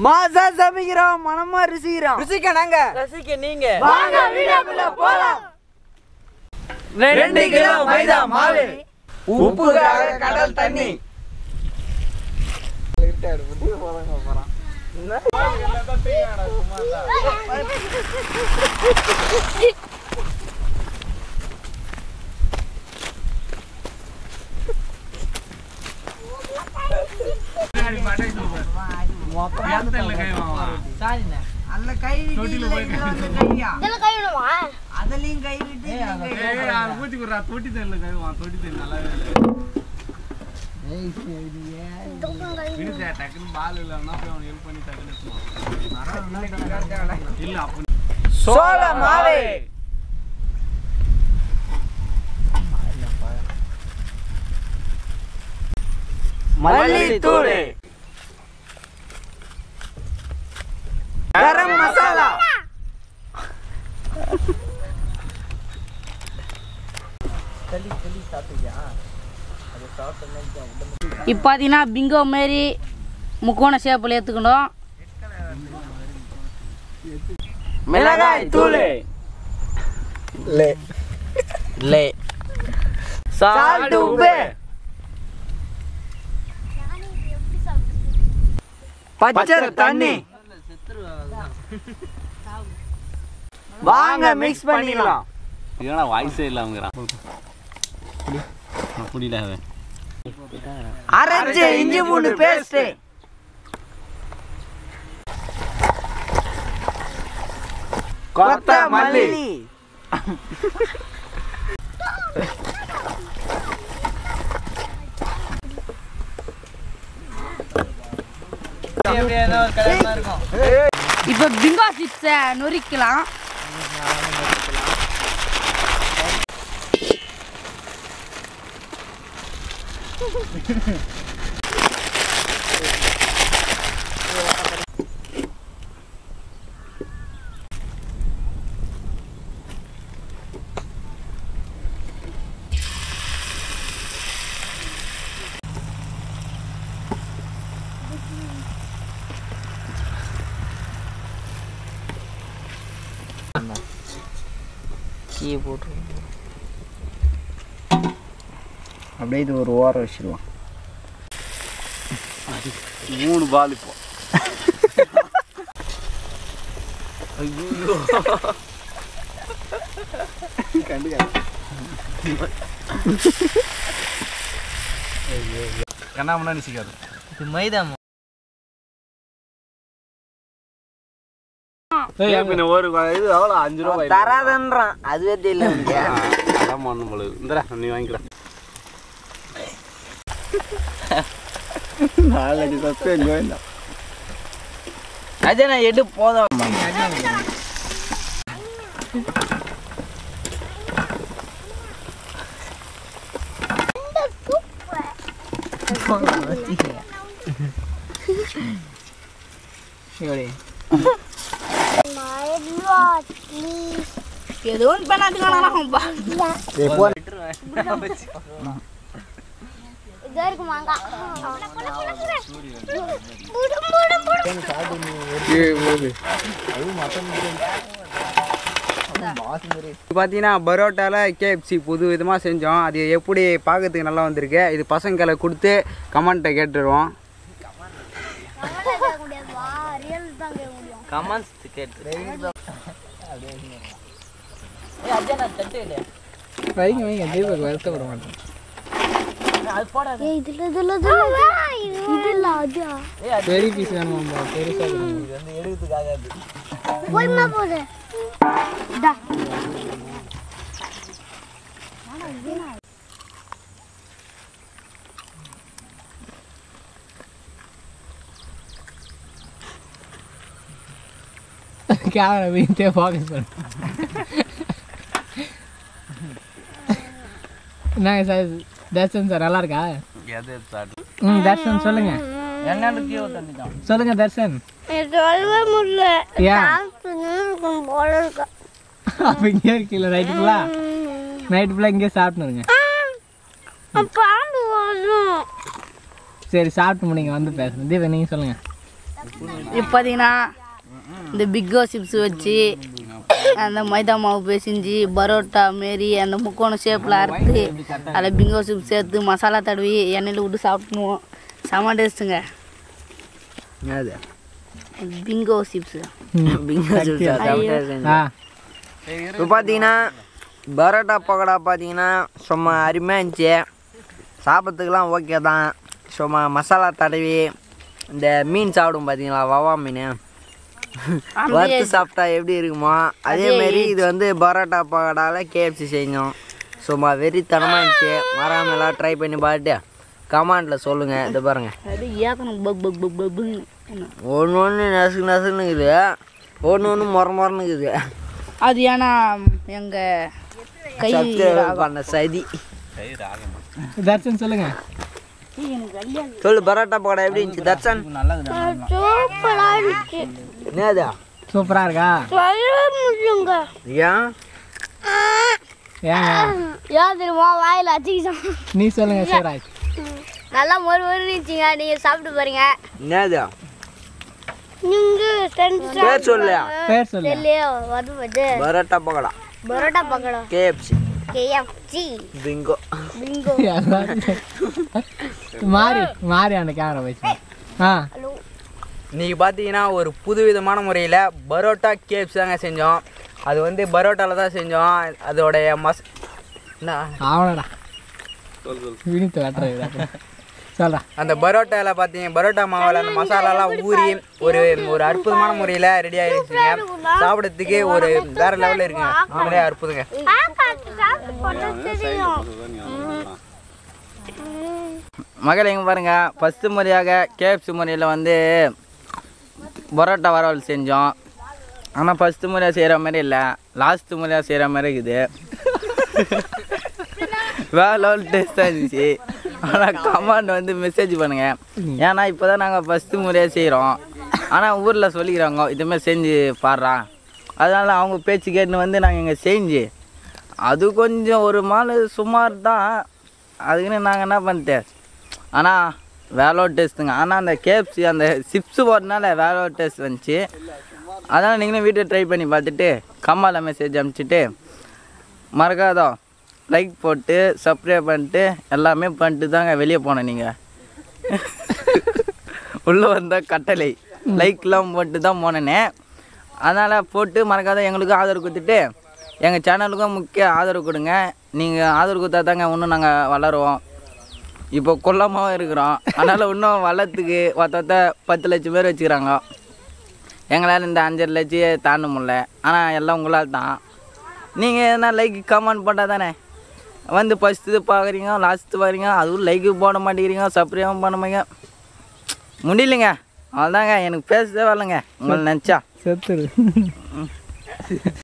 மாசா சமைக்கிறோம் மனமா ருசிக்கிறோம் ருசிக்க நாங்க ரசிக்க நீங்க வாங்க வீடியோக்குள்ள போலாம் ரெண்டு கிலோ மைதா மாவு உப்புக்காக கடல் தண்ணி அல்ல கை விட்டு இதுல இதுல வந்து கையா இதெல்லாம் கை விடுமா அதுலயும் கை விட்டு இதுலயும் கை விட்டு. இதுக்கும் கை சோள மாவு மல்லித்தூள் கரம் மசாலா இப்போ பார்த்தீங்கன்னா பிங்கோ மாரி முக்கோண ஷேப்பில் ஏற்றுக்கணும் மிளகாய் தூள் லே சால்ட் உப்பு பச்சை தண்ணி வாங்க மிக்ஸ் பண்ணிடலாம் ஏன்னா வாய்ஸே இல்லாமங்கிறான் புரியல அவன் அரைச்ச இஞ்சி பூண்டு பேஸ்ட் கொத்தமல்லி இப்போ பிங்கோ சிப்ஸை நொறிக்கலாம் கீ போட்டு அப்படியே இது ஒரு ஓரம் வச்சிருவோம் மூணு பால் இப்போ கண்ணா முன்னாடி சிக்காது இது மைதா மாவு. ஏன் பின்ன ஒரு இது எவ்வளோ அஞ்சு ரூபா தராதன்றான் அதுவே தெரியல உனக்கு. அதான் ஒன்றும் போல இந்தடா நீ வாங்கிக்கலாம் நாலடி சத்து எங்க வேண்டாம் அஜய் நான் எடு போதும் எதுவும் பண்ணாதுக்கான இதா இருக்கு மாங்காய் புடும் புடும் புடும் இது பார்த்தீங்கன்னா பரோட்டாவில் கேஎஃப்சி புது விதமாக செஞ்சோம் அது எப்படி பார்க்கறதுக்கு நல்லா வந்திருக்கு இது பசங்களை கொடுத்து கமெண்ட்டை கேட்டுருவோம் கமெண்ட் கேட்க முடியாதுவா ரியல் தான் கேட்க முடியும் கமெண்ட்ஸ் கேட்டு ஏய் அஜய் நான் தட்டு இல்லையா வைங்க வைங்க தீபக் வருத்தப்பட மாட்டேன் அது போடா ஏய் இதுல இதுல இதுல இதுல அதா பெரிய பீஸ் வேணுமா பெருசாக இது வந்து எடுக்கிறதுக்கு ஆகாது போய்மா போடு டா கேமரா வீட்டே ஃபோக்கஸ் பண்ணு என்னங்க சார் தர்ஷன் சார் நல்லா இருக்கா எது சார் ம் தர்ஷன் சொல்லுங்க என்னன்னு கீழே தண்ணி தான் சொல்லுங்க தர்ஷன் எனக்கு சொல்லவே முடியல ஏன் சாப்பிட்டு போல இருக்கு அப்போ இங்கே இருக்கீங்களா நைட்டு ஃபுல்லாக நைட்டு ஃபுல்லாக இங்கே சாப்பிட்டுருங்க பாம்பு வரும் சரி சாப்பிட்டு முடிங்க வந்து பேசுங்க தீபக் நீங்கள் சொல்லுங்கள் இப்போ பார்த்தீங்கன்னா இந்த பிக்கோ சிப்ஸ் வச்சு அந்த மைதா மாவு பேசிஞ்சு பரோட்டா மாரி அந்த முக்கோணம் ஷேப்பில் அறுத்து அதில் பிங்கோ சிப்ஸ் சேர்த்து மசாலா தடவி எண்ணெயில் விட்டு சாப்பிட்ணுவோம் செம டேஸ்ட்டுங்க என்னது பிங்கோ சிப்ஸ் இப்போ பார்த்தீங்கன்னா பரோட்டா பக்கோடா பார்த்தீங்கன்னா சும்மா அருமையாக இருந்துச்சு சாப்பிட்றதுக்கெலாம் ஓகே தான் சும்மா மசாலா தடவி இந்த மீன் சாப்பிடும் பார்த்தீங்களா வவா மீன் வறுத்து சாப்பிட்டா எப்படி இருக்குமோ அதே மாதிரி இது வந்து பரோட்டா பக்கோடாவில் கேஎஃப்சி செஞ்சோம் சும்மா வெறித்தனமாக இருந்துச்சு மறாம எல்லாம் ட்ரை பண்ணி பார்த்துட்டு கமாண்டில் சொல்லுங்கள் இது பாருங்கள் அது ஏத்தணும் பக் பக் பக் பக்னு ஒன்று ஒன்று நசுக்கு நசுக்குன்னு இருக்குது ஒன்று ஒன்று முற முறன்னு இருக்குது அது ஏன்னா எங்கள் கை சப்ஸ்கிரைப் பண்ண சதி தர்ஷன் சொல்லுங்க சொல்லு பரோட்டா பக்கோடா எப்படி இருந்துச்சு தர்ஷன் சூப்பரா இருந்துச்சு என்னது சூப்பரா இருக்கா சொல்லவே முடியுங்க ஏன் ஏங்க ஏன் தெரியுமா வாயில் அச்சிக்கிச்சான் நீ சொல்லுங்க சிவராஜ் நல்லா மொறு மொறு இருந்துச்சுங்க நீங்க சாப்பிட்டு பாருங்க என்னது நீங்க பேர் சொல்லு பேர் சொல்லு தெரியலையோ வருவது பரோட்டா பக்கோடா பரோட்டா பக்கடம் கேஎஃப்சி கேஎஃப்சி பிங்கோ பிங்கோ மாறி மாறி அந்த கேமரா வச்சு ஆ இன்னைக்கு பார்த்தீங்கன்னா ஒரு புதுவிதமான முறையில் பரோட்டா கேப்ஸ் தாங்க செஞ்சோம் அது வந்து பரோட்டாவில் தான் செஞ்சோம் அதோடைய மஸ் என்ன அவனடா வினித்து வெட்டுறது சொல்கிறா அந்த பரோட்டாவில் பார்த்தீங்க பரோட்டா மாவில் அந்த மசாலாலாம் ஊறி ஒரு ஒரு அற்புதமான முறையில் ரெடி ஆகிடுச்சுங்க சாப்பிட்றதுக்கு ஒரு வேற லெவலில் இருக்குங்க உண்மையிலே அற்புதங்க மகள் எங்கே பாருங்க ஃபஸ்ட்டு முறையாக கேஎஃப்சி முறையில் வந்து பரோட்டா வரவல் செஞ்சோம் ஆனால் ஃபஸ்ட்டு முறையாக செய்கிற மாதிரி இல்லை லாஸ்ட்டு முறையாக செய்கிற மாதிரி இருக்குது வேற லெவல் டேஸ்ட்டாக இருந்துச்சு ஆனால் கமாண்ட் வந்து மெசேஜ் பண்ணுங்க ஏன்னா இப்போ தான் நாங்கள் ஃபஸ்ட்டு முறையாக செய்கிறோம் ஆனால் ஊரில் சொல்லிக்கிறாங்க இதுமாதிரி செஞ்சு பாடுறா அதனால் அவங்க பேச்சு கேட்டுன்னு வந்து நாங்கள் இங்கே செஞ்சு அது கொஞ்சம் ஒரு மால் சுமார் தான் அதுக்குன்னு நாங்கள் என்ன பண்ணிட்டு ஆனால் வேலோ டேஸ்ட்டுங்க ஆனால் அந்த கேப்சி அந்த சிப்ஸு போட்டனால வேலோ டேஸ்ட் வந்துச்சு அதனால் நீங்களும் வீட்டில் ட்ரை பண்ணி பார்த்துட்டு கம்மாவில் மெசேஜ் அனுப்பிச்சிட்டு மறக்காதோ லைக் போட்டு சப்ஸ்கிரைப் பண்ணிட்டு எல்லாமே பண்ணிட்டு தாங்க வெளியே போனேன் நீங்கள் உள்ளே வந்த கட்டளை லைக்லாம் போட்டு தான் போனேனே அதனால் போட்டு மறக்காத எங்களுக்கும் ஆதரவு கொடுத்துட்டு எங்கள் சேனலுக்கும் முக்கிய ஆதரவு கொடுங்க நீங்கள் ஆதரவு கொடுத்தா தாங்க இன்னும் நாங்கள் வளருவோம் இப்போ கொல்லாமாவும் இருக்கிறோம் அதனால் இன்னும் வளர்த்துக்கு ஒருத்த பத்து லட்சம் பேர் வச்சுக்கிறாங்க எங்களால் இந்த அஞ்சரை லட்சம் தாண்ட முடியல ஆனால் எல்லாம் உங்களால் தான் நீங்கள் எதனா லைக் கமெண்ட் போட்டால் தானே வந்து ஃபஸ்ட்டு பார்க்குறீங்க லாஸ்ட்டு பார்க்குறீங்க அதுவும் லைக்கு போட மாட்டேங்கிறீங்க சப்ஸ்கிரைபும் பண்ண மாட்டேங்க முடியலைங்க அவ்வளோதாங்க எனக்கு பேசவே வரலங்க உங்களை நினச்சா செத்துரு